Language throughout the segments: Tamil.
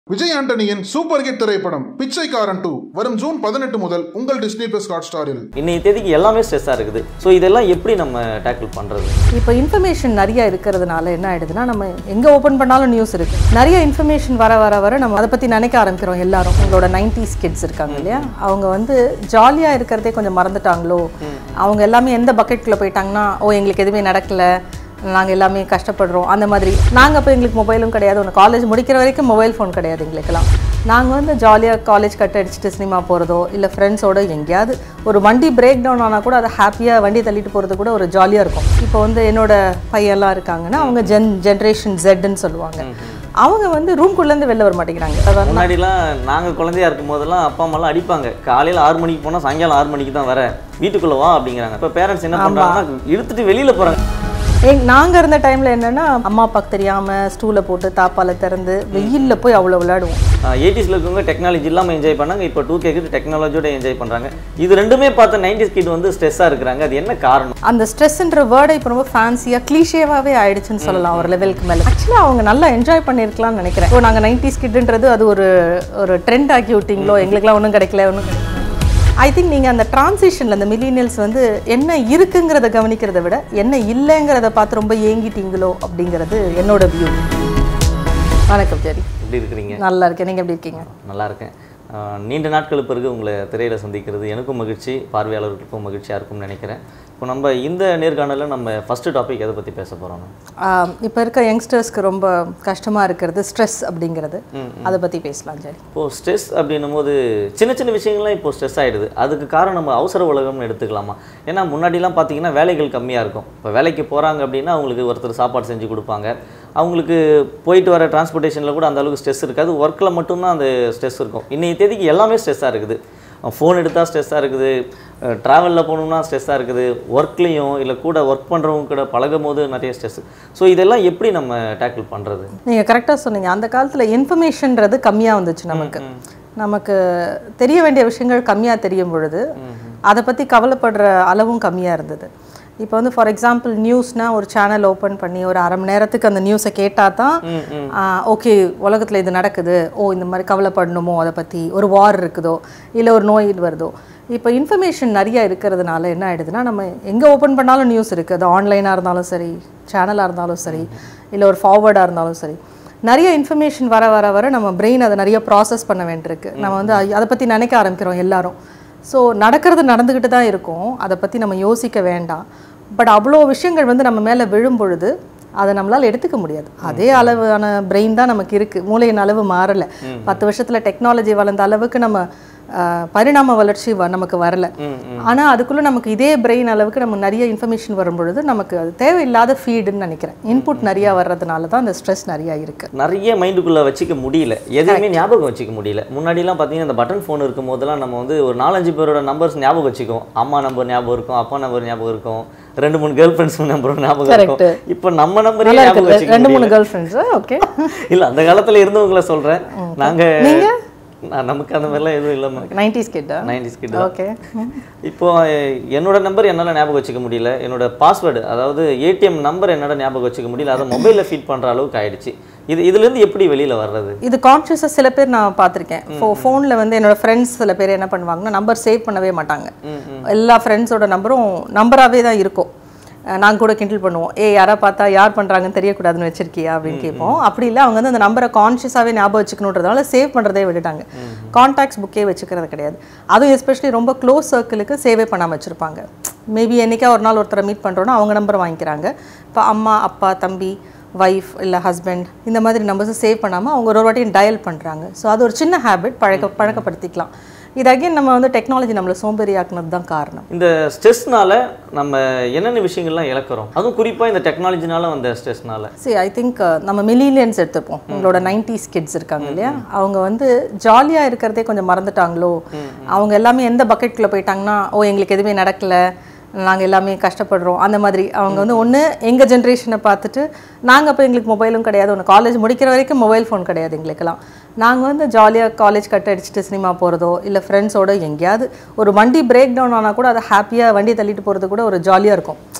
விஜய் ஆண்டனியின் சூப்பர் ஹிட் திரைப்படம் பிச்சைக்காரன் டூ வரும் ஜூன் பதினெட்டு முதல் உங்கள் டிஸ்னி பிளஸ் ஹாட் ஸ்டாரில் இன்னைய தேதிக்கு எல்லாமே ஸ்ட்ரெஸ்ஸாக இருக்குது ஸோ இதெல்லாம் எப்படி நம்ம டேக்கிள் பண்ணுறது இப்போ இன்ஃபர்மேஷன் நிறைய இருக்கிறதுனால என்ன ஆயிடுதுன்னா நம்ம எங்கே ஓப்பன் பண்ணாலும் நியூஸ் இருக்கு நிறைய இன்ஃபர்மேஷன் வர வர வர நம்ம அதை பற்றி நினைக்க ஆரம்பிக்கிறோம் எல்லாரும் உங்களோட நைன்டிஸ் கிட்ஸ் இருக்காங்க இல்லையா அவங்க வந்து ஜாலியாக இருக்கிறதே கொஞ்சம் மறந்துட்டாங்களோ அவங்க எல்லாமே எந்த பக்கெட்டில் போயிட்டாங்கன்னா ஓ எங்களுக்கு எதுவுமே நடக்கல நாங்கள் எல்லாமே கஷ்டப்படுறோம் அந்த மாதிரி நாங்கள் அப்போ எங்களுக்கு மொபைலும் கிடையாது ஒன்று காலேஜ் முடிக்கிற வரைக்கும் மொபைல் ஃபோன் கிடையாது எங்களுக்கெல்லாம் நாங்கள் வந்து ஜாலியாக காலேஜ் கட் அடிச்சுட்டு சினிமா போகிறதோ இல்லை ஃப்ரெண்ட்ஸோட எங்கேயாவது ஒரு வண்டி பிரேக் டவுன் ஆனால் கூட அதை ஹாப்பியாக வண்டி தள்ளிட்டு போகிறது கூட ஒரு ஜாலியாக இருக்கும் இப்போ வந்து என்னோட பையன்லாம் இருக்காங்கன்னா அவங்க ஜென் ஜென்ரேஷன் ஜெட்னு சொல்லுவாங்க அவங்க வந்து ரூம்குள்ளேருந்து வெளில வர மாட்டேங்கிறாங்க அதான் முன்னாடிலாம் நாங்கள் குழந்தையா இருக்கும் போதெல்லாம் அப்பா அம்மாலாம் அடிப்பாங்க காலையில் ஆறு மணிக்கு போனால் சாயங்காலம் ஆறு மணிக்கு தான் வர வீட்டுக்குள்ளே வா அப்படிங்கிறாங்க இப்போ பேரண்ட்ஸ் என்ன பண்ணுறாங்கன்னா இழுத்துட்டு வெளியில் போகிறாங்க எங் நாங்கள் இருந்த டைமில் என்னென்னா அம்மா அப்பாவுக்கு தெரியாமல் ஸ்டூலை போட்டு தாப்பால திறந்து வெயிலில் போய் அவ்வளோ விளையாடுவோம் எயிட்டிஸில் இருக்கவங்க டெக்னாலஜி இல்லாமல் என்ஜாய் பண்ணாங்க இப்போ டூ கேக்கு டெக்னாலஜியோட என்ஜாய் பண்ணுறாங்க இது ரெண்டுமே பார்த்த நைன்டிஸ் கிட் வந்து ஸ்ட்ரெஸ்ஸாக இருக்கிறாங்க அது என்ன காரணம் அந்த ஸ்ட்ரெஸ்ன்ற வேர்டை இப்போ ரொம்ப ஃபேன்சியாக க்ளீஷேவாகவே ஆயிடுச்சுன்னு சொல்லலாம் ஒரு லெவலுக்கு மேலே ஆக்சுவலாக அவங்க நல்லா என்ஜாய் பண்ணியிருக்கலாம்னு நினைக்கிறேன் இப்போ நாங்கள் நைன்டிஸ் கிட்டுன்றது அது ஒரு ஒரு ட்ரெண்ட் ஆக்கி விட்டீங்களோ எங்களுக்குலாம் ஒன்றும் கிடைக்கல ஒன்றும் கிடைக்கல ஐ திங்க் நீங்கள் அந்த டிரான்சிஷனில் அந்த மில்லினியல்ஸ் வந்து என்ன இருக்குங்கிறத கவனிக்கிறத விட என்ன இல்லைங்கிறத பார்த்து ரொம்ப ஏங்கிட்டீங்களோ அப்படிங்கிறது என்னோட வியூ வணக்கம் ஜெரி எப்படி இருக்கிறீங்க நல்லா இருக்கேன் நீங்கள் எப்படி இருக்கீங்க நல்லா இருக்கேன் ஆஹ் நீண்ட நாட்கள் பிறகு உங்களை திரையில் சந்திக்கிறது எனக்கும் மகிழ்ச்சி பார்வையாளர்களுக்கும் மகிழ்ச்சியாக இருக்கும்னு நினைக்கிறேன் இப்போ நம்ம இந்த நேர்காணலில் நம்ம ஃபஸ்ட்டு டாபிக் எதை பற்றி பேச போகிறோம் இப்போ இருக்க யங்ஸ்டர்ஸ்க்கு ரொம்ப கஷ்டமாக இருக்கிறது ஸ்ட்ரெஸ் அப்படிங்கிறது அதை பற்றி பேசலாம் ஜெரி இப்போது ஸ்ட்ரெஸ் அப்படின்னும் போது சின்ன சின்ன விஷயங்கள்லாம் இப்போ ஸ்ட்ரெஸ் ஆகிடுது அதுக்கு காரணம் நம்ம அவசர உலகம்னு எடுத்துக்கலாமா ஏன்னா முன்னாடிலாம் பார்த்தீங்கன்னா வேலைகள் கம்மியாக இருக்கும் இப்போ வேலைக்கு போகிறாங்க அப்படின்னா அவங்களுக்கு ஒருத்தர் சாப்பாடு செஞ்சு கொடுப்பாங்க அவங்களுக்கு போயிட்டு வர டிரான்ஸ்போர்ட்டேஷனில் கூட அந்த அளவுக்கு ஸ்ட்ரெஸ் இருக்காது ஒர்க்கில் மட்டும்தான் அந்த ஸ்ட்ரெஸ் இருக்கும் இன்றைய தேதிக்கு எல்லாமே ஸ்ட்ரெஸ்ஸாக இருக்குது ஃபோன் எடுத்தால் ஸ்ட்ரெஸ்ஸாக இருக்குது ட்ராவலில் போகணும்னா ஸ்ட்ரெஸ்ஸாக இருக்குது ஒர்க்லேயும் இல்லை கூட ஒர்க் பண்ணுறவங்க கூட பழகும் போது நிறைய ஸ்ட்ரெஸ் ஸோ இதெல்லாம் எப்படி நம்ம டேக்கிள் பண்ணுறது நீங்கள் கரெக்டாக சொன்னீங்க அந்த காலத்தில் இன்ஃபர்மேஷன்றது கம்மியாக வந்துச்சு நமக்கு நமக்கு தெரிய வேண்டிய விஷயங்கள் கம்மியாக தெரியும் பொழுது அதை பற்றி கவலைப்படுற அளவும் கம்மியாக இருந்தது இப்போ வந்து ஃபார் எக்ஸாம்பிள் நியூஸ்னால் ஒரு சேனல் ஓப்பன் பண்ணி ஒரு அரை மணி நேரத்துக்கு அந்த நியூஸை கேட்டால் தான் ஓகே உலகத்தில் இது நடக்குது ஓ இந்த மாதிரி கவலைப்படணுமோ அதை பற்றி ஒரு வார் இருக்குதோ இல்லை ஒரு நோய் வருதோ இப்போ இன்ஃபர்மேஷன் நிறைய இருக்கிறதுனால என்ன ஆயிடுதுன்னா நம்ம எங்கே ஓப்பன் பண்ணாலும் நியூஸ் இருக்குது அது ஆன்லைனாக இருந்தாலும் சரி சேனலாக இருந்தாலும் சரி இல்லை ஒரு ஃபார்வர்டாக இருந்தாலும் சரி நிறைய இன்ஃபர்மேஷன் வர வர வர நம்ம பிரெயின் அதை நிறைய ப்ராசஸ் பண்ண வேண்டியிருக்கு நம்ம வந்து ஐ- அதை பற்றி நினைக்க ஆரம்பிக்கிறோம் எல்லாரும் ஸோ நடக்கிறது நடந்துக்கிட்டு தான் இருக்கும் அதை பற்றி நம்ம யோசிக்க வேண்டாம் பட் அவ்வளோ விஷயங்கள் வந்து நம்ம மேலே விழும் பொழுது அதை நம்மளால் எடுத்துக்க முடியாது அதே அளவான பிரெயின் தான் நமக்கு இருக்குது மூளையின் அளவு மாறலை பத்து வருஷத்தில் டெக்னாலஜி வளர்ந்த அளவுக்கு நம்ம ஆஹ், பரிணாம வளர்ச்சி வ- நமக்கு வரல ஆனால் அதுக்குள்ளே நமக்கு இதே பிரெயின் அளவுக்கு நம்ம நிறைய இன்ஃபர்மேஷன் வரும் பொழுது நமக்கு அது தேவையில்லாத ஃபீடுன்னு நினைக்கிறேன் இன்புட் நிறையா வர்றதுனால தான் அந்த ஸ்ட்ரெஸ் நிறையா இருக்குது நிறைய மைண்டுக்குள்ளே வச்சுக்க முடியல எதுவுமே ஞாபகம் வச்சுக்க முடியல முன்னாடிலாம் பார்த்தீங்கன்னா இந்த பட்டன் ஃபோன் இருக்கும் போதெல்லாம் நம்ம வந்து ஒரு நாலஞ்சு பேரோட நம்பர்ஸ் ஞாபகம் வச்சுக்குவோம் அம்மா நம்பர் ஞாபகம் இருக்கும் அப்பா நம்பர் ஞாபகம் இருக்கும் ரெண்டு மூணு கேர்ள் ஃப்ரெண்ட்ஸ் நம்பர் ஞாபகம் இருக்கும் இப்போ நம்ம நம்பரே நல்லா ஞாபகம் இருக்கு வச்சுக்க ரெண்டு மூணு முடியல கேர்ள் ஃப்ரெண்ட்ஸு ஓகே இல்ல அந்த காலத்துல இருந்தவங்கள சொல்றேன் நாங்க நான் நமக்கு அந்த மாதிரிலாம் எதுவும் இல்லைம்மா நைன்டிஸ் கிட்ட நைன்டிஸ் கிட்ட ஓகே இப்போ அஹ், என்னோட நம்பர் என்னால் ஞாபகம் வச்சுக்க முடியல என்னோட பாஸ்வேர்டு அதாவது ஏடிஎம் நம்பர் என்னால் ஞாபகம் வச்சுக்க முடியல அதை மொபைலில் ஃபீட் பண்ணுற அளவுக்கு ஆயிடுச்சு இது இதுலேருந்து எப்படி வெளியில் வர்றது இது கான்ஷியஸாக சில பேர் நான் பார்த்துருக்கேன் ஃபோ ஃபோனில் வந்து என்னோட ஃப்ரெண்ட்ஸ் சில பேர் என்ன பண்ணுவாங்கன்னா நம்பர் சேவ் பண்ணவே மாட்டாங்க எல்லா ஃப்ரெண்ட்ஸோட நம்பரும் நம்பராகவே தான் இருக்கும் நாங்கள் கூட கிண்டில் பண்ணுவோம் ஏ யாரா பார்த்தா யார் பண்ணுறாங்கன்னு தெரியக்கூடாதுன்னு வச்சிருக்கியா அப்படின்னு கேட்போம் அப்படி இல்லை அவங்க வந்து அந்த நம்பரை கான்ஷியஸாகவே ஞாபகம் வச்சுக்கணுன்றதால சேவ் பண்ணுறதே விட்டுட்டாங்க கான்டாக்ட்ஸ் புக்கே வச்சுக்கிறது கிடையாது அதுவும் எஸ்பெஷலி ரொம்ப க்ளோஸ் சர்க்கிளுக்கு சேவே பண்ணாமல் வச்சுருப்பாங்க மேபி என்னைக்கா ஒரு நாள் ஒருத்தரை மீட் பண்ணுறோன்னா அவங்க நம்பர் வாங்கிக்கிறாங்க இப்போ அம்மா அப்பா தம்பி ஒய்ஃப் இல்லை ஹஸ்பண்ட் இந்த மாதிரி நம்பர்ஸை சேவ் பண்ணாமல் அவங்க ஒரு ஒரு வாட்டியும் டயல் பண்ணுறாங்க ஸோ அது ஒரு சின்ன ஹேபிட் பழக்க பழக்கப்படுத்திக்கலாம் இது அகைன் நம்ம வந்து டெக்னாலஜி நம்மளை சோம்பேறியாக்குனது தான் காரணம் இந்த ஸ்ட்ரெஸ்னால நம்ம என்னென்ன விஷயங்கள்லாம் இழக்கிறோம் அதுவும் குறிப்பாக இந்த டெக்னாலஜினால வந்த ஸ்ட்ரெஸ்னால சரி ஐ திங்க் நம்ம மில்லினியன்ஸ் எடுத்துப்போம் உங்களோட நைன்டிஸ் கிட்ஸ் இருக்காங்க இல்லையா அவங்க வந்து ஜாலியாக இருக்கிறதே கொஞ்சம் மறந்துட்டாங்களோ அவங்க எல்லாமே எந்த பக்கெட்டில் போயிட்டாங்கன்னா ஓ எங்களுக்கு எதுவுமே நடக்கல நாங்கள் எல்லாமே கஷ்டப்படுறோம் அந்த மாதிரி அவங்க வந்து ஒன்று எங்கள் ஜென்ரேஷனை பார்த்துட்டு நாங்கள் அப்போ எங்களுக்கு மொபைலும் கிடையாது ஒன்று காலேஜ் முடிக்கிற வரைக்கும் மொபைல் ஃபோன் கிடையாது எங்களுக்கெல்லாம் நாங்கள் வந்து ஜாலியாக காலேஜ் கட் அடிச்சுட்டு சினிமா போகிறதோ இல்லை ஃப்ரெண்ட்ஸோட எங்கேயாவது ஒரு வண்டி பிரேக் டவுன் ஆனால் கூட அதை ஹாப்பியாக வண்டி தள்ளிட்டு போகிறது கூட ஒரு ஜாலியாக இருக்கும்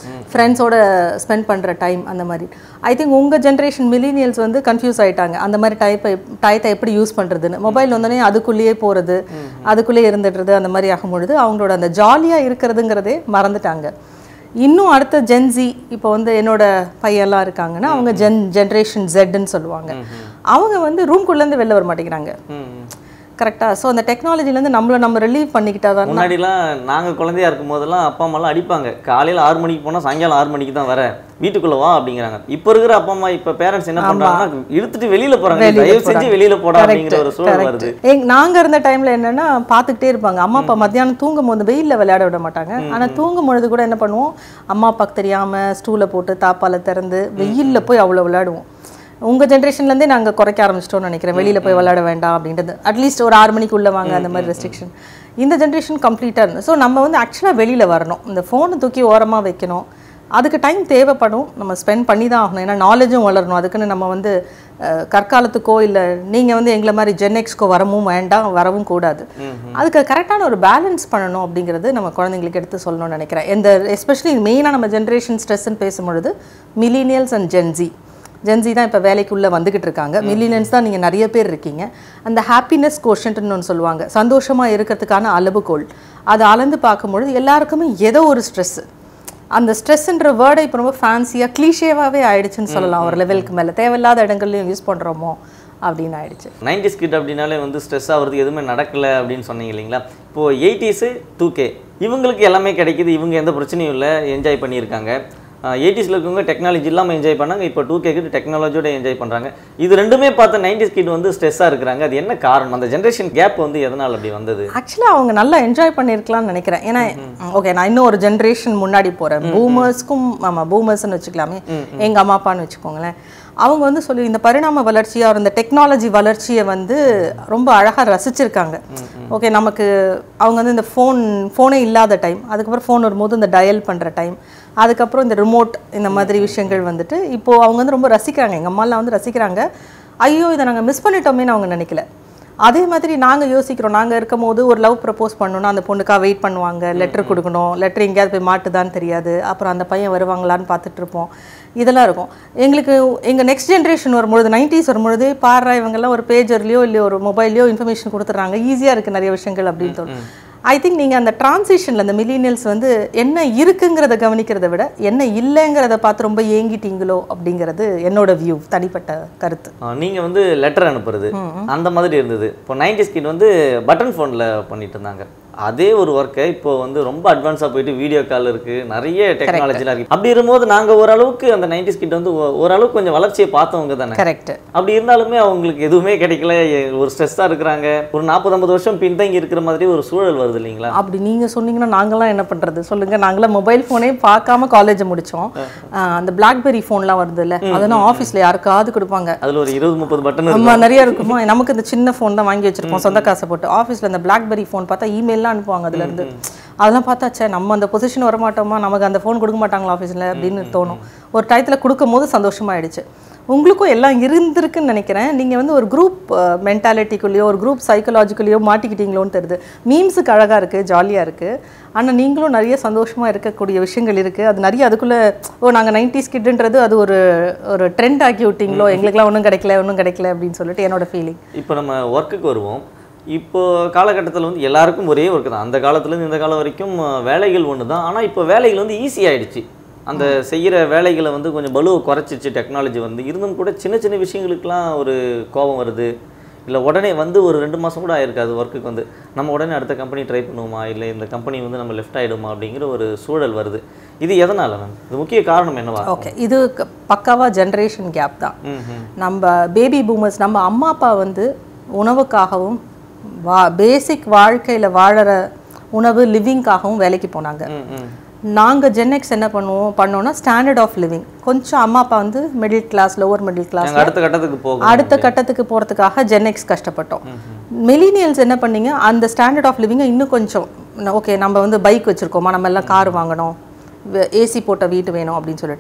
ஃப்ரெண்ட்ஸோட ஸ்பெண்ட் பண்ணுற டைம் அந்த மாதிரி ஐ திங்க் உங்கள் ஜென்ரேஷன் மில்லினியல்ஸ் வந்து கன்ஃபியூஸ் ஆயிட்டாங்க அந்த மாதிரி டைப்பை டயத்தை எப்படி யூஸ் பண்ணுறதுன்னு மொபைல் வந்தோடனே அதுக்குள்ளேயே போகிறது அதுக்குள்ளேயே இருந்துடுறது அந்த மாதிரி ஆகும்பொழுது அவங்களோட அந்த ஜாலியாக இருக்கிறதுங்கிறதே மறந்துட்டாங்க இன்னும் அடுத்த ஜென்சி இப்போ வந்து என்னோட பையன்லாம் இருக்காங்கன்னா அவங்க ஜென் ஜென்ரேஷன் ஜெட்னு சொல்லுவாங்க அவங்க வந்து ரூம்குள்ளேருந்து வெளில வர மாட்டேங்கிறாங்க ம், ம். கரெக்டாக ஸோ அந்த டெக்னாலஜிலேருந்து நம்மளை நம்ம ரிலீவ் பண்ணிக்கிட்டா தான் முன்னாடிலாம் நாங்கள் குழந்தையா இருக்கும் போதெல்லாம் அப்பா அம்மாலாம் அடிப்பாங்க காலையில் ஆறு மணிக்கு போனால் சாயங்காலம் ஆறு மணிக்கு தான் வர வீட்டுக்குள்ள வா அப்படிங்கிறாங்க இப்போ இருக்கிற அப்பா அம்மா இப்போ பேரண்ட்ஸ் என்ன பண்றாங்கன்னா இழுத்துட்டு வெளியில போறாங்க வெளியில தயவு செஞ்சு போறாங்க. வெளியில போடா அப்படிங்கிற ஒரு சூழல் வருது எங் நாங்க இருந்த டைம்ல என்னன்னா பார்த்துக்கிட்டே இருப்பாங்க அம்மா அப்பா மத்தியானம் தூங்கும் போது வெயில்ல விளையாட விட மாட்டாங்க ஆனா தூங்கும் பொழுது கூட என்ன பண்ணுவோம் அம்மா அப்பாக்கு தெரியாம ஸ்டூலை போட்டு தாப்பால திறந்து வெயில்ல போய் அவ்வளவு விளையாடுவோம் உங்க ஜென்ரேஷன்ல இருந்தே நாங்க குறைக்க ஆரம்பிச்சிட்டோம்னு நினைக்கிறேன் வெளியில போய் விளையாட வேண்டாம் அப்படின்றது அட்லீஸ்ட் ஒரு ஆறு மணிக்கு உள்ள வாங்க அந்த மாதிரி ரெஸ்ட்ரிக்ஷன் இந்த ஜென்ரேஷன் கம்ப்ளீட்டாக இருந்து ஸோ நம்ம வந்து ஆக்சுவலாக வெளியில வரணும் இந்த ஃபோனை தூக்கி ஓரமா வைக்கணும் அதுக்கு டைம் தேவைப்படும் நம்ம ஸ்பெண்ட் பண்ணி தான் ஆகணும் ஏன்னா நாலேஜும் வளரணும் அதுக்குன்னு நம்ம வந்து அஹ், கற்காலத்துக்கோ இல்லை நீங்கள் வந்து எங்களை மாதிரி ஜென்எக்ஸ்க்கோ வரவும் வேண்டாம் வரவும் கூடாது அதுக்கு கரெக்டான ஒரு பேலன்ஸ் பண்ணணும் அப்படிங்கிறது நம்ம குழந்தைங்களுக்கு எடுத்து சொல்லணும்னு நினைக்கிறேன் இந்த எஸ்பெஷலி மெயினாக நம்ம ஜென்ரேஷன் ஸ்ட்ரெஸ்ன்னு பேசும்பொழுது மில்லினியல்ஸ் அண்ட் ஜென்சி ஜென்சி தான் இப்போ வேலைக்குள்ளே வந்துக்கிட்டு இருக்காங்க மில்லினியன்ஸ் தான் நீங்கள் நிறைய பேர் இருக்கீங்க அந்த ஹாப்பினஸ் கோஷன்ட்னு ஒன்று சொல்லுவாங்க சந்தோஷமாக இருக்கிறதுக்கான அளவுகோல் அதை அளந்து பார்க்கும்பொழுது எல்லாருக்குமே ஏதோ ஒரு ஸ்ட்ரெஸ்ஸு அந்த ஸ்ட்ரெஸ்ன்ற வேர்டை இப்போ ரொம்ப ஃபேன்சியாக க்ளீஷேவாகவே ஆயிடுச்சுன்னு சொல்லலாம் ஒரு லெவலுக்கு மேலே தேவையில்லாத இடங்கள்லையும் யூஸ் பண்ணுறோமோ அப்படின்னு ஆயிடுச்சு நைன்டிஸ் கிட் அப்படின்னாலே வந்து ஸ்ட்ரெஸ் ஆகிறதுக்கு எதுவுமே நடக்கல அப்படின்னு சொன்னீங்க இல்லைங்களா இப்போ எயிட்டிஸு டூ கே இவங்களுக்கு எல்லாமே கிடைக்குது இவங்க எந்த பிரச்சனையும் இல்லை என்ஜாய் பண்ணியிருக்காங்க எயிட்டிஸில் இருக்கவங்க டெக்னாலஜி இல்லாமல் என்ஜாய் பண்ணாங்க இப்போ டூ கேக்கு டெக்னாலஜியோட என்ஜாய் பண்ணுறாங்க இது ரெண்டுமே பார்த்து நைன்டிஸ் கிட் வந்து ஸ்ட்ரெஸ்ஸாக இருக்கிறாங்க அது என்ன காரணம் அந்த ஜென்ரேஷன் கேப் வந்து எதனால் அப்படி வந்தது ஆக்சுவலாக அவங்க நல்லா என்ஜாய் பண்ணியிருக்கலாம்னு நினைக்கிறேன் ஏன்னா ஓகே நான் இன்னும் ஒரு ஜென்ரேஷன் முன்னாடி போகிறேன் பூமர்ஸ்க்கும் ஆமாம் பூமர்ஸ்னு வச்சுக்கலாமே எங்கள் அம்மா அப்பான்னு வச்சுக்கோங்களேன் அவங்க வந்து சொல்லி இந்த பரிணாம வளர்ச்சியாக இந்த டெக்னாலஜி வளர்ச்சியை வந்து ரொம்ப அழகாக ரசிச்சிருக்காங்க ஓகே நமக்கு அவங்க வந்து இந்த ஃபோன் ஃபோனே இல்லாத டைம் அதுக்கப்புறம் ஃபோன் வரும்போது இந்த டயல் பண்ணுற டைம் அதுக்கப்புறம் இந்த ரிமோட் இந்த மாதிரி விஷயங்கள் வந்துட்டு இப்போது அவங்க வந்து ரொம்ப ரசிக்கிறாங்க எங்கள் அம்மாலாம் வந்து ரசிக்கிறாங்க ஐயோ இதை நாங்கள் மிஸ் பண்ணிட்டோமேன்னு அவங்க நினைக்கல அதே மாதிரி நாங்கள் யோசிக்கிறோம் நாங்கள் இருக்கும் போது ஒரு லவ் ப்ரப்போஸ் பண்ணணும்னா அந்த பொண்ணுக்காக வெயிட் பண்ணுவாங்க லெட்டர் கொடுக்கணும் லெட்டர் எங்கேயாவது போய் மாட்டுதான்னு தெரியாது அப்புறம் அந்த பையன் வருவாங்களான்னு பார்த்துட்டு இருப்போம் இதெல்லாம் இருக்கும் எங்களுக்கு எங்கள் நெக்ஸ்ட் ஜென்ரேஷன் வரும்பொழுது நைன்டிஸ் வரும்பொழுது பாடுறா இவங்கெல்லாம் ஒரு பேஜர்லையோ இல்லை ஒரு மொபைல்லையோ இன்ஃபர்மேஷன் கொடுத்துட்றாங்க ஈஸியாக இருக்குது நிறைய விஷயங்கள் அப்படின்னு தோணும் ஐ திங்க் நீங்கள் அந்த டிரான்சிஷனில் அந்த மில்லினியல்ஸ் வந்து என்ன இருக்குங்கிறத கவனிக்கிறத விட என்ன இல்லைங்கிறத பார்த்து ரொம்ப ஏங்கிட்டீங்களோ அப்படிங்கிறது என்னோட வியூ தனிப்பட்ட கருத்து நீங்கள் வந்து லெட்டர் அனுப்புறது அந்த மாதிரி இருந்தது இப்போ நைன்டிஸ் கிட் வந்து பட்டன் ஃபோனில் பண்ணிட்டு இருந்தாங்க அதே ஒரு ஒர்க்கை இப்போ வந்து ரொம்ப அட்வான்ஸாக போயிட்டு வீடியோ கால் இருக்கு நிறைய டெக்னாலஜிலாம் இருக்கு அப்படி இருக்கும்போது நாங்கள் ஓரளவுக்கு அந்த நைன்டிஸ் கிட் வந்து ஓ- ஓரளவுக்கு கொஞ்சம் வளர்ச்சியை பார்த்தவங்க தானே கரெக்ட் அப்படி இருந்தாலுமே அவங்களுக்கு எதுவுமே கிடைக்கல எ- ஒரு ஸ்ட்ரெஸ்ஸாக இருக்கிறாங்க ஒரு நாற்பது ஐம்பது வருஷம் பின்தங்கி இருக்கிற மாதிரி ஒரு சூழல் வருது இல்லைங்களா அப்படி நீங்க சொன்னீங்கன்னா நாங்களாம் என்ன பண்றது சொல்லுங்க நாங்களாம் மொபைல் ஃபோனே பார்க்காம காலேஜ் முடிச்சோம் ஆஹ் அந்த பிளாக்பெரி ஃபோன்லாம் வருது இல்ல அதெல்லாம் ஆஃபீஸ்ல யாருக்காவது கொடுப்பாங்க அதில் ஒரு இருபது முப்பது பட்டன் ஆமா நிறைய இருக்குமா நமக்கு இந்த சின்ன ஃபோன் தான் வாங்கி வச்சிருப்போம் சொந்த காசை போட்டு ஆஃபீஸ்ல இந்த பிளாக்பெரி ஃபோன் பார்த்தா இமெயில்லாம் அனுப்புவாங்க அதுல இருந்து அதெல்லாம் பார்த்தா ச்சே நம்ம அந்த பொசிஷன் வர மாட்டோமா நமக்கு அந்த ஃபோன் கொடுக்க மாட்டாங்களா ஆஃபீஸில் அப்படின்னு தோணும் ஒரு டயத்தில் கொடுக்கும் போது சந்தோஷமாயிடுச்சு உங்களுக்கும் எல்லாம் இருந்திருக்குன்னு நினைக்கிறேன் நீங்கள் வந்து ஒரு குரூப் மென்டாலிட்டிக்குள்ளேயோ ஒரு குரூப் சைக்கலாஜிக்குள்ளேயோ மாட்டிக்கிட்டீங்களோன்னு தெரியுது மீம்ஸுக்கு அழகாக இருக்குது ஜாலியாக இருக்குது ஆனால் நீங்களும் நிறைய சந்தோஷமாக இருக்கக்கூடிய விஷயங்கள் இருக்குது அது நிறைய அதுக்குள்ளே ஓ நாங்கள் நைன்டிஸ் கிட்டுன்றது அது ஒரு ஒரு ட்ரெண்ட் ஆக்கி விட்டீங்களோ எங்களுக்குலாம் ஒன்றும் கிடைக்கல ஒன்றும் கிடைக்கல அப்படின்னு சொல்லிட்டு என்னோட ஃபீலிங் இப்போ நம்ம ஒர்க்குக்கு வருவோம் இப்போ காலகட்டத்தில் வந்து எல்லாருக்கும் ஒரே ஒர்க்கு தான் அந்த காலத்துலேருந்து இந்த காலம் வரைக்கும் அஹ், வேலைகள் ஒன்று தான் ஆனால் இப்போ வேலைகள் வந்து ஈஸி ஆயிடுச்சு அந்த செய்கிற வேலைகளை வந்து கொஞ்சம் பலுவை குறைச்சிச்சு டெக்னாலஜி வந்து இருந்தும் கூட சின்ன சின்ன விஷயங்களுக்கெல்லாம் ஒரு கோபம் வருது இல்லை உடனே வந்து ஒரு ரெண்டு மாதம் கூட ஆயிருக்காது ஒர்க்குக்கு வந்து நம்ம உடனே அடுத்த கம்பெனி ட்ரை பண்ணுவோமா இல்லை இந்த கம்பெனி வந்து நம்ம லெஃப்ட் ஆகிடுமா அப்படிங்கிற ஒரு சூழல் வருது இது எதனால் மேம் இது முக்கிய காரணம் என்னவா ஓகே இது க- பக்காவா ஜென்ரேஷன் கேப் தான் ம் ம் நம்ம பேபி பூமர்ஸ் நம்ம அம்மா அப்பா வந்து உணவுக்காகவும் வா பேசிக் வாழ்க்கையில் வாழற உணவு லிவிங்காகவும் வேலைக்கு போனாங்க ம் ம் நாங்கள் ஜென்எக்ஸ் என்ன பண்ணுவோம் பண்ணோம்னா ஸ்டாண்டர்ட் ஆஃப் லிவிங் கொஞ்சம் அம்மா அப்பா வந்து middle class lower middle class நாங்கள் அடுத்த கட்டத்துக்கு போகும் அடுத்த கட்டத்துக்கு போகிறதுக்காக ஜென்எக்ஸ் கஷ்டப்பட்டோம் மிலினியல்ஸ் என்ன பண்ணீங்க அந்த ஸ்டாண்டர்ட் ஆஃப் லிவிங்கை இன்னும் கொஞ்சம் ஓகே நம்ம வந்து பைக் வச்சுருக்கோமா நம்ம எல்லாம் கார் வாங்கணும் ஏசி போட்ட வீட்டு வேணும் அப்படின்னு சொல்லிட்டு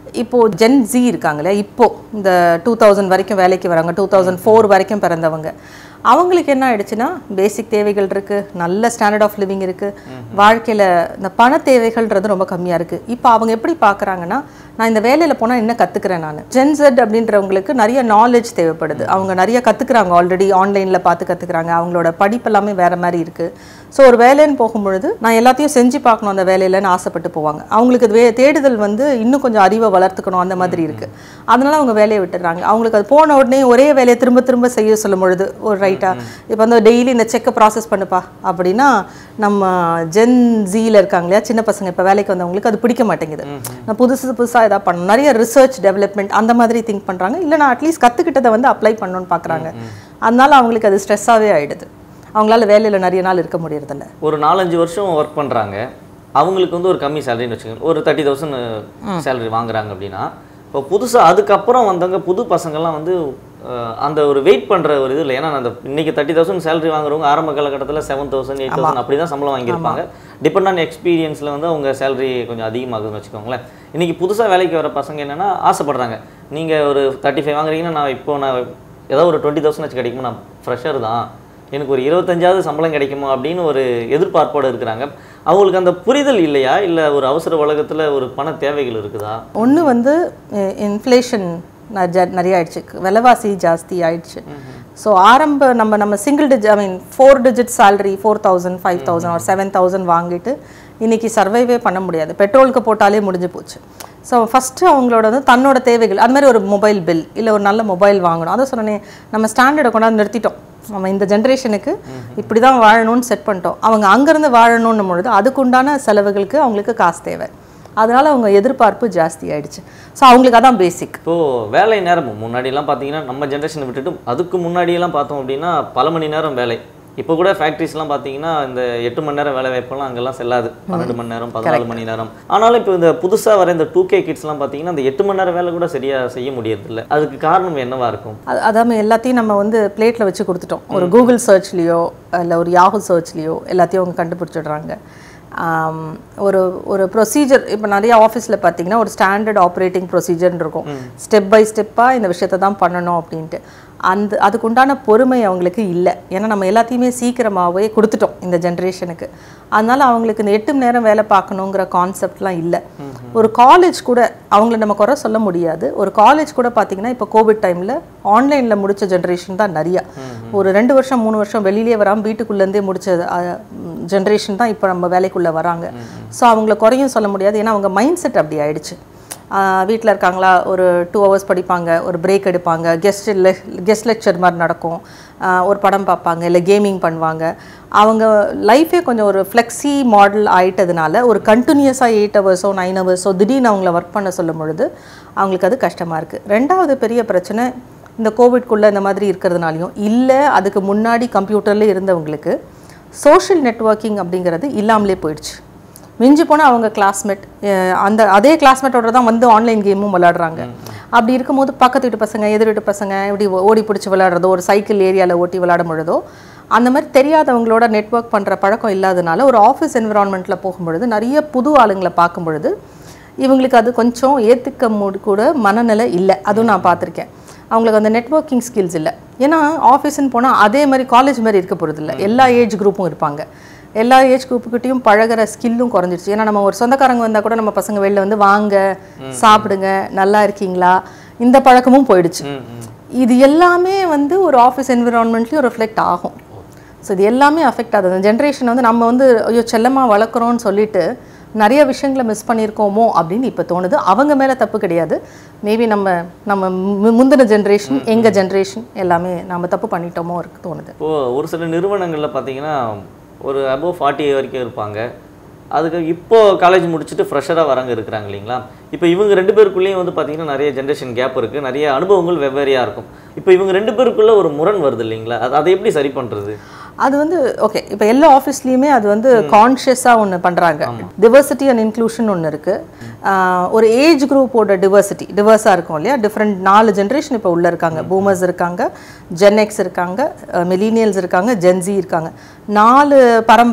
இப்போ ஜென் ஜி இருக்காங்களே இப்போ இந்த டூ தௌசண்ட் வரைக்கும் வேலைக்கு வராங்க டூ தௌசண்ட் ஃபோர் வரைக்கும் பிறந்தவங்க அவங்களுக்கு என்ன ஆயிடுச்சுன்னா பேசிக் தேவைகள் இருக்கு நல்ல ஸ்டாண்டர்ட் ஆஃப் லிவிங் இருக்கு வாழ்க்கையில இந்த பண தேவைகள்ன்றது ரொம்ப கம்மியா இருக்கு இப்போ அவங்க எப்படி பார்க்கறாங்கன்னா நான் இந்த வேலையில போனா என்ன கத்துக்கிறேன் நான் ஜென்செட் அப்படின்றவங்களுக்கு நிறைய நாலேஜ் தேவைப்படுது அவங்க நிறைய கத்துக்கிறாங்க ஆல்ரெடி ஆன்லைன்ல பார்த்து கத்துக்கிறாங்க அவங்களோட படிப்பு எல்லாமே வேற மாதிரி இருக்கு ஸோ ஒரு வேலைன்னு போகும்பொழுது நான் எல்லாத்தையும் செஞ்சு பார்க்கணும் அந்த வேலையிலன்னு ஆசைப்பட்டு போவாங்க அவங்களுக்கு அது வே- தேடுதல் வந்து இன்னும் கொஞ்சம் அறிவை வளர்த்துக்கணும் அந்த மாதிரி இருக்கு அதனால அவங்க வேலையை விட்டுறாங்க அவங்களுக்கு அது போன உடனே ஒரே வேலையை திரும்ப திரும்ப செய்ய சொல்லும் பொழுது ஒரு ரைட்டா இப்போ வந்து டெய்லி இந்த செக்கை ப்ராசஸ் பண்ணுப்பா அப்படின்னா நம்ம ஜென் ஜீல இருக்காங்க இல்லையா சின்ன பசங்க இப்போ வேலைக்கு வந்தவங்களுக்கு அது பிடிக்க மாட்டேங்குது நான் புதுசு புதுசாக ஏதாவது பண்ணணும் நிறைய ரிசர்ச் டெவலப்மெண்ட் அந்த மாதிரி திங்க் பண்றாங்க இல்லை நான் அட்லீஸ்ட் கற்றுக்கிட்டதை வந்து அப்ளை பண்ணணும்னு பார்க்குறாங்க அதனால அவங்களுக்கு அது ஸ்ட்ரெஸ்ஸாகவே ஆயிடுது அவங்களால வேலையில நிறைய நாள் இருக்க முடியறதில்ல ஒரு நாலஞ்சு வருஷம் ஒர்க் பண்ணுறாங்க அவங்களுக்கு வந்து ஒரு கம்மி சேலரின்னு வச்சுக்கோங்க ஒரு தேர்ட்டி தௌசண்ட் சேலரி வாங்குறாங்க அப்படின்னா இப்போ புதுசாக அதுக்கப்புறம் வந்தவங்க புது பசங்கள்லாம் வந்து அஹ், அந்த ஒரு வெயிட் பண்ணுற ஒரு இது இல்லை ஏன்னா அந்த இன்னைக்கு தேர்ட்டி தௌசண்ட் சேலரி வாங்குறவங்க ஆரம்ப காலகட்டத்தில் செவன் தௌசண்ட் எயிட் தௌசண்ட் அப்படி தான் சம்பளம் வாங்கியிருப்பாங்க டிபெண்ட் ஆன் எக்ஸ்பீரியன்ஸில் வந்து அவங்க சேலரி கொஞ்சம் அதிகமாகுதுன்னு வச்சுக்கோங்களேன் இன்னைக்கு புதுசாக வேலைக்கு வர பசங்க என்னன்னா ஆசைப்படுறாங்க நீங்கள் ஒரு தேர்ட்டி ஃபைவ் வாங்குறீங்கன்னா நான் இப்போ நான் ஏதோ ஒரு டுவெண்ட்டி தௌசண்ட் வச்சு கிடைக்குமா நான் ஃப்ரெஷர் தான் எனக்கு ஒரு இருபத்தஞ்சாவது சம்பளம் கிடைக்குமா அப்படின்னு ஒரு எதிர்பார்ப்போடு இருக்கிறாங்க அவங்களுக்கு அந்த புரிதல் இல்லையா இல்லை ஒரு அவசர உலகத்தில் ஒரு பண தேவைகள் இருக்குதா ஒன்று வந்து இன்ஃப்ளேஷன் நிறைய ஆயிடுச்சு விலைவாசி ஜாஸ்தி ஆயிடுச்சு ஸோ ஆரம்ப நம்ம நம்ம single digit I mean four digit salary four thousand five thousand ஒரு செவன் தௌசண்ட் வாங்கிட்டு இன்னைக்கு சர்வைவே பண்ண முடியாது பெட்ரோலுக்கு போட்டாலே முடிஞ்சு போச்சு ஸோ ஃபஸ்ட்டு அவங்களோட வந்து தன்னோட தேவைகள் அது மாதிரி ஒரு மொபைல் பில் இல்லை ஒரு நல்ல மொபைல் வாங்கணும் அதை சொன்னேனே நம்ம ஸ்டாண்டர்டை கொண்டாந்து நிறுத்திட்டோம் நம்ம இந்த ஜென்ரேஷனுக்கு இப்படி தான் வாழணும்னு செட் பண்ணிட்டோம் அவங்க அங்கேருந்து வாழணும்னும் பொழுது அதுக்குண்டான செலவுகளுக்கு அவங்களுக்கு காசு தேவை அதனால அவங்க எதிர்பார்ப்பு ஜாஸ்தி ஆயிடுச்சு ஸோ அவங்களுக்கு அதான் பேசிக் இப்போது வேலை நேரம் முன்னாடிலாம் பார்த்தீங்கன்னா நம்ம ஜென்ரேஷனை விட்டுட்டு அதுக்கு முன்னாடியெல்லாம் பார்த்தோம் அப்படின்னா பல மணி நேரம் வேலை இப்போ கூட ஃபேக்ட்ரிஸ்லாம் பார்த்தீங்கன்னா இந்த எட்டு மணி நேரம் வேலை வாய்ப்பெல்லாம் அங்கெல்லாம் செல்லாது பன்னெண்டு மணி நேரம் பதினாலு மணி நேரம் ஆனாலும் இப்போ இந்த புதுசாக வர இந்த டூ கே கிட்ஸ்லாம் பார்த்தீங்கன்னா அந்த எட்டு மணி நேரம் வேலை கூட சரியாக செய்ய முடியறதில்ல அதுக்கு காரணம் என்னவா இருக்கும் அது அதாவது எல்லாத்தையும் நம்ம வந்து பிளேட்டில் வச்சு கொடுத்துட்டோம் ஒரு கூகுள் சர்ச்லேயோ இல்லை ஒரு யாஹூ சர்ச்லேயோ எல்லாத்தையும் அவங்க கண்டுபிடிச்சிடுறாங்க ஆம், ஒரு ஒரு ப்ரொசீஜர் இப்போ நிறைய ஆஃபீஸில் பார்த்தீங்கன்னா ஒரு ஸ்டாண்டர்ட் ஆப்ரேட்டிங் ப்ரொசீஜர்னு இருக்கும் ஸ்டெப் பை ஸ்டெப்பாக இந்த விஷயத்தை தான் பண்ணணும் அப்படின்ட்டு அந்த அதுக்குண்டான பொறுமை அவங்களுக்கு இல்லை ஏன்னா நம்ம எல்லாத்தையுமே சீக்கிரமாகவே கொடுத்துட்டோம் இந்த ஜென்ரேஷனுக்கு அதனால அவங்களுக்கு இந்த எட்டு மணி நேரம் வேலை பார்க்கணுங்கிற கான்செப்ட்லாம் இல்லை ஒரு காலேஜ் கூட அவங்கள நம்ம குறை சொல்ல முடியாது ஒரு காலேஜ் கூட பார்த்தீங்கன்னா இப்போ கோவிட் டைமில் ஆன்லைனில் முடிச்ச ஜென்ரேஷன் தான் நிறையா ஒரு ரெண்டு வருஷம் மூணு வருஷம் வெளியிலே வராமல் வீட்டுக்குள்ளேருந்தே முடிச்ச ஜென்ரேஷன் தான் இப்போ நம்ம வேலைக்குள்ளே வராங்க ஸோ அவங்கள குறையும் சொல்ல முடியாது ஏன்னா அவங்க மைண்ட் செட் அப்படி ஆயிடுச்சு வீட்டில் இருக்காங்களா ஒரு டூ ஹவர்ஸ் படிப்பாங்க ஒரு பிரேக் எடுப்பாங்க கெஸ்ட் கெஸ்ட் லெக்சர் மாதிரி நடக்கும் ஆஹ் ஒரு படம் பார்ப்பாங்க இல்லை கேமிங் பண்ணுவாங்க அவங்க லைஃபே கொஞ்சம் ஒரு ஃப்ளெக்ஸி மாடல் ஆயிட்டதுனால ஒரு கண்டினியூஸாக எயிட் ஹவர்ஸோ நைன் ஹவர்ஸோ திடீர்னு அவங்கள ஒர்க் பண்ண சொல்லும் பொழுது அவங்களுக்கு அது கஷ்டமாக இருக்குது ரெண்டாவது பெரிய பிரச்சனை இந்த கோவிட்குள்ளே இந்த மாதிரி இருக்கிறதுனாலையும் இல்லை அதுக்கு முன்னாடி கம்ப்யூட்டர்லேயே இருந்தவங்களுக்கு சோஷியல் நெட்வொர்க்கிங் அப்படிங்கிறது இல்லாமலே போயிடுச்சு மிஞ்சி போனால் அவங்க கிளாஸ்மேட் அந்த அதே கிளாஸ்மேட்டோட தான் வந்து ஆன்லைன் கேமும் விளையாடுறாங்க அப்படி இருக்கும்போது பக்கத்து வீட்டு பசங்க எதிர் வீட்டு பசங்க இப்படி ஓ- ஓடி பிடிச்சி விளையாடுறதோ ஒரு சைக்கிள் ஏரியாவில் ஓட்டி விளையாடும் பொழுதோ அந்த மாதிரி தெரியாதவங்களோட நெட்வொர்க் பண்ணுற பழக்கம் இல்லாதனால ஒரு ஆஃபீஸ் என்விரான்மெண்ட்டில் போகும்பொழுது நிறைய புது ஆளுங்களை பார்க்கும் பொழுது இவங்களுக்கு அது கொஞ்சம் ஏற்றுக்க முடி கூட மனநிலை இல்லை அதுவும் நான் பார்த்துருக்கேன் அவங்களுக்கு அந்த நெட்வொர்க்கிங் ஸ்கில்ஸ் இல்லை ஏன்னா ஆஃபீஸ்ன்னு போனால் அதே மாதிரி காலேஜ் மாதிரி இருக்க போகிறது இல்லை எல்லா ஏஜ் குரூப்பும் இருப்பாங்க எல்லா ஏஜ் குரூப்புக்கிட்டையும் பழகுற ஸ்கில்லும் குறைஞ்சிருச்சு ஏன்னா நம்ம ஒரு சொந்தக்காரங்க வந்தால் கூட நம்ம பசங்க வெளில வந்து வாங்க சாப்பிடுங்க நல்லா இருக்கீங்களா இந்த பழக்கமும் போயிடுச்சு இது எல்லாமே வந்து ஒரு ஆஃபீஸ் என்விரான்மெண்ட்லேயும் ரிஃப்ளெக்ட் ஆகும் ஸோ இது எல்லாமே அஃபெக்ட் ஆகுது அந்த ஜென்ரேஷன் வந்து நம்ம வந்து ஐயோ செல்லமாக வளர்க்குறோம்னு சொல்லிட்டு நிறைய விஷயங்களை மிஸ் பண்ணியிருக்கோமோ அப்படின்னு இப்போ தோணுது அவங்க மேலே தப்பு கிடையாது மேபி நம்ம நம்ம மு- முந்தின ஜென்ரேஷன் எங்கள் ஜென்ரேஷன் எல்லாமே நம்ம தப்பு பண்ணிட்டோமோ இருக்கு தோணுது இப்போது ஒரு சில நிறுவனங்களில் பார்த்தீங்கன்னா ஒரு அபோவ் ஃபார்ட்டி வரைக்கும் இருப்பாங்க அதுக்கு இப்போ காலேஜ் முடிச்சுட்டு ஃப்ரெஷராக வரங்க இருக்கிறாங்க இல்லைங்களா இப்போ இவங்க ரெண்டு பேருக்குள்ளேயும் வந்து பார்த்தீங்கன்னா நிறைய ஜென்ரேஷன் கேப் இருக்குது நிறைய அனுபவங்கள் வெவ்வேறையாக இருக்கும் இப்போ இவங்க ரெண்டு பேருக்குள்ள ஒரு முரண் வருது இல்லைங்களா அது அதை எப்படி சரி பண்ணுறது அது வந்து ஓகே இப்போ எல்லா ஆஃபீஸ்லேயுமே அது வந்து கான்ஷியஸாக ஒன்று பண்ணுறாங்க டிவர்சிட்டி அண்ட் இன்க்ளூஷன் ஒன்று இருக்குது ஒரு ஏஜ் குரூப்போட டிவர்சிட்டி டிவர்ஸாக இருக்கும் இல்லையா டிஃப்ரெண்ட் நாலு ஜென்ரேஷன் இப்போ உள்ளே இருக்காங்க பூமர்ஸ் இருக்காங்க ஜென்எக்ஸ் இருக்காங்க மிலீனியல்ஸ் இருக்காங்க ஜென்சி இருக்காங்க நாலு பரம்பரை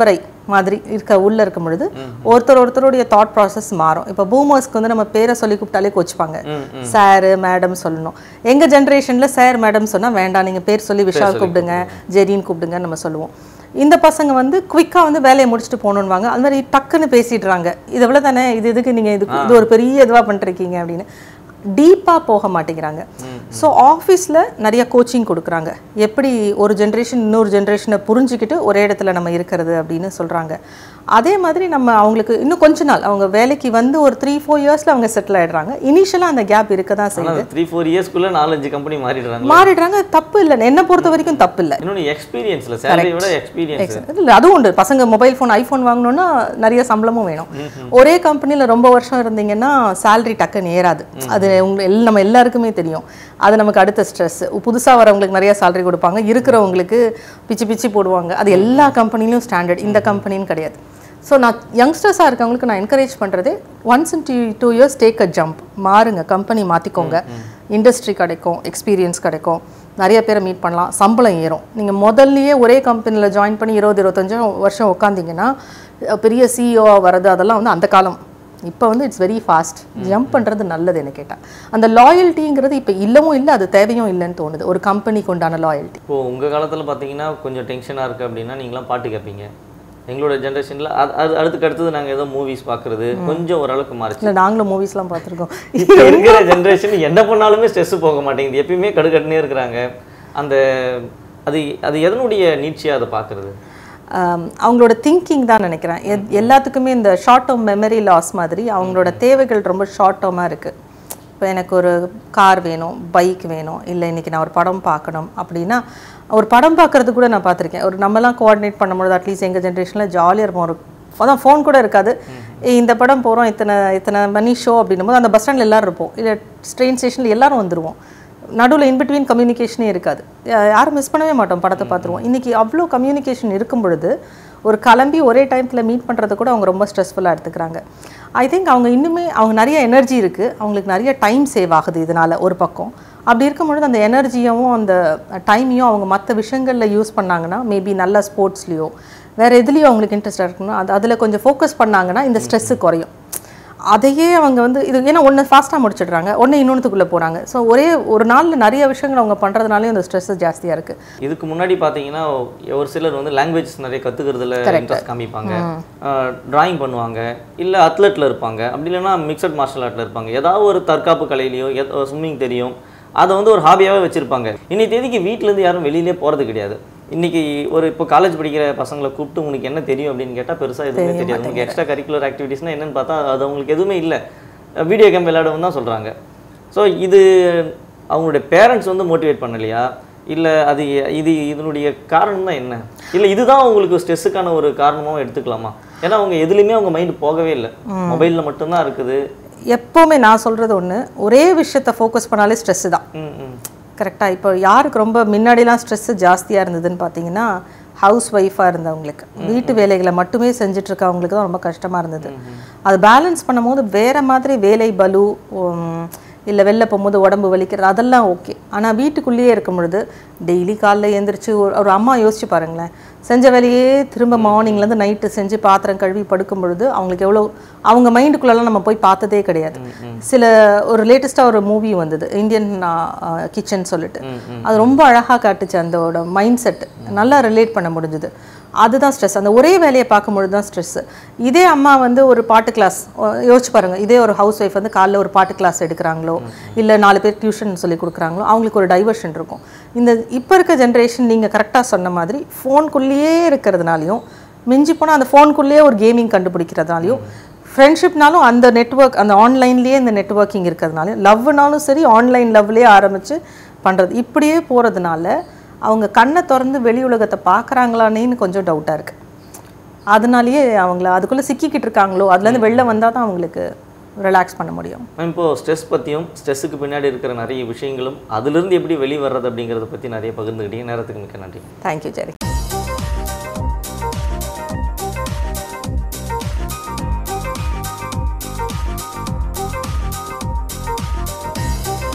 மாதிரி இருக்க உள்ள இருக்கும் பொழுது ஒருத்தர் ஒருத்தருடைய தாட் ப்ராசஸ் மாறும் இப்போ பூமர்ஸ்க்கு வந்து நம்ம பேரை சொல்லி கூப்பிட்டாலே கோச்சுப்பாங்க சார் மேடம் சொல்லணும் எங்க ஜென்ரேஷன்ல சார் மேடம் சொன்னா வேண்டாம் நீங்க பேர் சொல்லி விஷால் கூப்பிடுங்க ஜெரின்னு கூப்பிடுங்கன்னு நம்ம சொல்லுவோம் இந்த பசங்க வந்து குவிக்கா வந்து வேலையை முடிச்சுட்டு போகணுன்னுவாங்க அது மாதிரி டக்குன்னு பேசிடுறாங்க இது எவ்வளோ தானே இது எதுக்கு நீங்க இதுக்கு இது ஒரு பெரிய இதுவா பண்ணிருக்கீங்க அப்படின்னு டீப்பாக போக மாட்டேங்கிறாங்க ஸோ ஆஃபீஸில் நிறைய கோச்சிங் கொடுக்குறாங்க எப்படி ஒரு ஜென்ரேஷன் இன்னொரு ஜென்ரேஷனை புரிஞ்சுக்கிட்டு ஒரே இடத்துல நம்ம இருக்கிறது அப்படின்னு சொல்கிறாங்க அதே மாதிரி நம்ம அவங்களுக்கு இன்னும் கொஞ்ச நாள் அவங்க வேலைக்கு வந்து ஒரு த்ரீ ஃபோர் இயர்ஸில் அவங்க செட்டில் ஆயிடுறாங்க இனிஷியலாக அந்த கேப் இருக்க தான் செய்யுது ஆனால் த்ரீ ஃபோர் இயர்ஸ்க்குள்ள நாலஞ்சு கம்பெனி மாறிடுறாங்க மாறிடுறாங்க தப்பு இல்லை என்னை பொறுத்த வரைக்கும் தப்பு இல்லை இன்னொன்று எக்ஸ்பீரியன்ஸ்ல சேலரி விட எக்ஸ்பீரியன்ஸ் இல்லை அதுவும் உண்டு பசங்க மொபைல் ஃபோன் ஐஃபோன் வாங்கணும்னா நிறைய சம்பளமும் வேணும் ஒரே கம்பெனியில் ரொம்ப வருஷம் இருந்தீங்கன்னா salary டக்குன்னு ஏறாது அது உங்க எல் நம்ம எல்லாருக்குமே தெரியும் அது நமக்கு அடுத்த ஸ்ட்ரெஸ் புதுசாக வரவங்களுக்கு நிறைய salary கொடுப்பாங்க இருக்கிறவங்களுக்கு பிச்சு பிச்சு போடுவாங்க அது எல்லா கம்பெனிலையும் ஸ்டாண்டர்ட் இந்த கம்பெனின்னு கிடையாது ஸோ நான் யங்ஸ்டர்ஸாக இருக்கவங்களுக்கு நான் என்கரேஜ் பண்ணுறதே once in two two years take a jump மாறுங்க கம்பெனி மாற்றிக்கோங்க இண்டஸ்ட்ரி கிடைக்கும் எக்ஸ்பீரியன்ஸ் கிடைக்கும் நிறைய பேரை மீட் பண்ணலாம் சம்பளம் ஏறும் நீங்கள் முதல்லயே ஒரே கம்பெனியில் ஜாயின் பண்ணி இருபது இருபத்தஞ்சு வருஷம் உட்காந்திங்கன்னா அஹ் பெரிய சிஇஓவாக வர்றது அதெல்லாம் வந்து அந்த காலம் இப்போ வந்து இட்ஸ் வெரி ஃபாஸ்ட் ஜம்ப் பண்ணுறது நல்லது என்ன கேட்டால் அந்த லாயல்ட்டிங்கிறது இப்போ இல்லவும் இல்லை அது தேவையும் இல்லைன்னு தோணுது ஒரு கம்பெனிக்கு உண்டான லாயல்ட்டி இப்போ உங்க காலத்துல பாத்தீங்கன்னா கொஞ்சம் டென்ஷனா இருக்கு அப்படின்னா நீங்களாம் பாட்டு கேட்பீங்க எங்களோட ஜென்ரேஷன்ல அது அது அடுத்துக்கு அடுத்தது நாங்க ஏதோ மூவிஸ் பார்க்கறது கொஞ்சம் ஓரளவுக்கு மாறிச்சு இல்லை நாங்களும் மூவிஸ்லாம் பார்த்துருக்கோம் இப்போ இருக்கிற ஜென்ரேஷன் என்ன பண்ணாலுமே ஸ்ட்ரெஸ் போக மாட்டேங்குது எப்பயுமே கடுகட்டுனே இருக்கிறாங்க அந்த அது அது எதனுடைய நீட்சியா அதை பார்க்கறது ஆம், அவங்களோட திங்கிங் தான் நினைக்கிறேன் எத்- எல்லாத்துக்குமே இந்த ஷார்ட் டேர்ம் மெமரி லாஸ் மாதிரி அவங்களோட தேவைகள் ரொம்ப ஷார்ட் டேர்மாக இருக்குது இப்போ எனக்கு ஒரு கார் வேணும் பைக் வேணும் இல்லை இன்னைக்கு நான் ஒரு படம் பார்க்கணும் அப்படின்னா ஒரு படம் பார்க்கறது கூட நான் பார்த்துருக்கேன் ஒரு நம்மலாம் கோஆர்டினேட் பண்ணும்போது அட்லீஸ்ட் எங்கள் ஜென்ரேஷனில் ஜாலியாக இருக்கும் ஒரு அதான் ஃபோன் கூட இருக்காது ஏய், இந்த படம் போகிறோம் இத்தனை இத்தனை மணி ஷோ அப்படின்னும் போது அந்த பஸ் ஸ்டாண்டில் எல்லாரும் இருப்போம் இல்லை ட்ரெயின் ஸ்டேஷனில் எல்லாரும் வந்துருவோம் நடுவில் இன்பிட்வீன் கம்யூனிகேஷனே இருக்காது யா- யாரும் மிஸ் பண்ணவே மாட்டோம் படத்தை பார்த்துருவோம் இன்னைக்கு அவ்வளோ கம்யூனிகேஷன் இருக்கும் பொழுது ஒரு கிளம்பி ஒரே டைத்தில் மீட் பண்ணுறது கூட அவங்க ரொம்ப ஸ்ட்ரெஸ்ஃபுல்லாக எடுத்துக்கிறாங்க ஐ திங்க் அவங்க இன்னுமே அவங்க நிறைய எனர்ஜி இருக்குது அவங்களுக்கு நிறைய டைம் சேவ் ஆகுது இதனால் ஒரு பக்கம் அப்படி இருக்கும் பொழுது அந்த எனர்ஜியும் அந்த டைமையும் அவங்க மற்ற விஷயங்களில் யூஸ் பண்ணாங்கன்னா மேபி நல்ல ஸ்போர்ட்ஸ்லேயோ வேறு எதுலேயோ அவங்களுக்கு இன்ட்ரெஸ்டாக இருக்குன்னா அது அதில் கொஞ்சம் ஃபோக்கஸ் பண்ணாங்கன்னா இந்த ஸ்ட்ரெஸ்ஸு குறையும் அதையே அவங்க வந்து இது ஏன்னா ஒன்று ஃபாஸ்ட்டாக முடிச்சிடுறாங்க ஒன்று இன்னொன்றுக்குள்ளே போகிறாங்க ஸோ ஒரே ஒரு நாளில் நிறைய விஷயங்கள் அவங்க பண்ணுறதுனாலே அந்த ஸ்ட்ரெஸ் ஜாஸ்தியாக இருக்குது இதுக்கு முன்னாடி பார்த்தீங்கன்னா ஒரு சிலர் வந்து லாங்குவேஜஸ் நிறைய கற்றுக்கிறதுல இன்ட்ரெஸ்ட் காமிப்பாங்க டிராயிங் பண்ணுவாங்க இல்லை அத்லெட்டில் இருப்பாங்க அப்படி இல்லைன்னா மிக்சட் மார்ஷல் ஆர்ட்டில் இருப்பாங்க ஏதாவது ஒரு தற்காப்பு கலையிலையோ ஸ்விம்மிங் தெரியும் அதை வந்து ஒரு ஹாபியாகவே வச்சுருப்பாங்க இன்னைக்கு தேதிக்கு வீட்டிலேருந்து யாரும் வெளியிலே போகிறது கிடையாது இன்னைக்கு ஒரு இப்போ காலேஜ் படிக்கிற பசங்களை கூப்பிட்டு உனக்கு என்ன தெரியும் அப்படின்னு கேட்டால் பெருசாக எதுவுமே தெரியாது உங்களுக்கு எக்ஸ்ட்ரா கரிக்குலர் ஆக்டிவிட்டீஸ்னால் என்னன்னு பார்த்தா அது அவங்களுக்கு எதுவுமே இல்லை வீடியோ கேம் விளையாடவும் தான் சொல்கிறாங்க ஸோ இது அவங்களுடைய பேரண்ட்ஸ் வந்து மோட்டிவேட் பண்ணலையா இல்லை அது எ- இது இதனுடைய காரணம் தான் என்ன இல்லை இதுதான் அவங்களுக்கு ஸ்ட்ரெஸ்ஸுக்கான ஒரு காரணமாகவும் எடுத்துக்கலாமா ஏன்னா அவங்க எதுலேயுமே அவங்க மைண்ட் போகவே இல்லை மொபைலில் மட்டும்தான் இருக்குது எப்போவுமே நான் சொல்கிறது ஒன்று ஒரே விஷயத்தை ஃபோக்கஸ் பண்ணாலே ஸ்ட்ரெஸ்ஸு தான் ம் ம் கரெக்டாக இப்போ யாருக்கு ரொம்ப முன்னாடிலாம் ஸ்ட்ரெஸ்ஸு ஜாஸ்தியாக இருந்ததுன்னு பார்த்தீங்கன்னா ஹவுஸ் ஒய்ஃபாக இருந்தவங்களுக்கு வீட்டு வேலைகளை மட்டுமே செஞ்சுட்டு இருக்கவங்களுக்கு தான் ரொம்ப கஷ்டமாக இருந்தது அது பேலன்ஸ் பண்ணும்போது வேற மாதிரி வேலை பலு இல்லை வெளில போகும்போது உடம்பு வலிக்கிறது அதெல்லாம் ஓகே ஆனால் வீட்டுக்குள்ளேயே இருக்கும் பொழுது டெய்லி காலைல எழுந்திரிச்சு ஒரு ஒரு அம்மா யோசிச்சு பாருங்களேன் செஞ்ச வேலையே திரும்ப மார்னிங்லேருந்து நைட்டு செஞ்சு பாத்திரம் கழுவி படுக்கும் பொழுது அவங்களுக்கு எவ்வளோ அவங்க மைண்டுக்குள்ளெல்லாம் நம்ம போய் பார்த்ததே கிடையாது சில ஒரு லேட்டஸ்ட்டாக ஒரு மூவி வந்தது இந்தியன் கிச்சன் சொல்லிட்டு அது ரொம்ப அழகாக காட்டுச்சு அந்த மைண்ட் செட் நல்லா ரிலேட் பண்ண முடிஞ்சுது அதுதான் ஸ்ட்ரெஸ் அந்த ஒரே வேலையை பார்க்கும்பொழுது தான் ஸ்ட்ரெஸ் இதே அம்மா வந்து ஒரு பாட்டு கிளாஸ் யோசிச்சு பாருங்க இதே ஒரு ஹவுஸ் ஒய்ஃப் வந்து காலைல ஒரு பாட்டு கிளாஸ் எடுக்கிறாங்களோ இல்லை நாலு பேர் டியூஷன் சொல்லி கொடுக்குறாங்களோ அவங்களுக்கு ஒரு டைவர்ஷன் இருக்கும் இந்த இப்போ இருக்க ஜென்ரேஷன் நீங்கள் கரெக்டாக சொன்ன மாதிரி ஃபோனுக்குள்ளேயே இருக்கிறதுனாலையும் மிஞ்சி போனால் அந்த ஃபோனுக்குள்ளேயே ஒரு கேமிங் கண்டுபிடிக்கிறதுனாலையும் ஃப்ரெண்ட்ஷிப்னாலும் அந்த நெட்வொர்க் அந்த ஆன்லைன்லேயே இந்த நெட்வொர்க்கிங் இருக்கிறதுனால லவ்னாலும் சரி ஆன்லைன் லவ்லேயே ஆரம்பித்து பண்ணுறது இப்படியே போகிறதுனால அவங்க கண்ணை திறந்து வெளி உலகத்தை பார்க்குறாங்களானேன்னு கொஞ்சம் டவுட்டாக இருக்குது அதனாலேயே அவங்கள அதுக்குள்ளே சிக்கிக்கிட்டு இருக்காங்களோ அதுலேருந்து வெளில வந்தால் தான் அவங்களுக்கு ரிலாக்ஸ் பண்ண முடியும் மேம் இப்போ ஸ்ட்ரெஸ் பற்றியும் ஸ்ட்ரெஸ்ஸுக்கு பின்னாடி இருக்கிற நிறைய விஷயங்களும் அதிலிருந்து எப்படி வெளியே வர்றது அப்படிங்கிறத பற்றி நிறைய பகிர்ந்துக்கிட்டீங்க நேரத்துக்கு மிக்க நன்றி தேங்க்யூ ஜெரி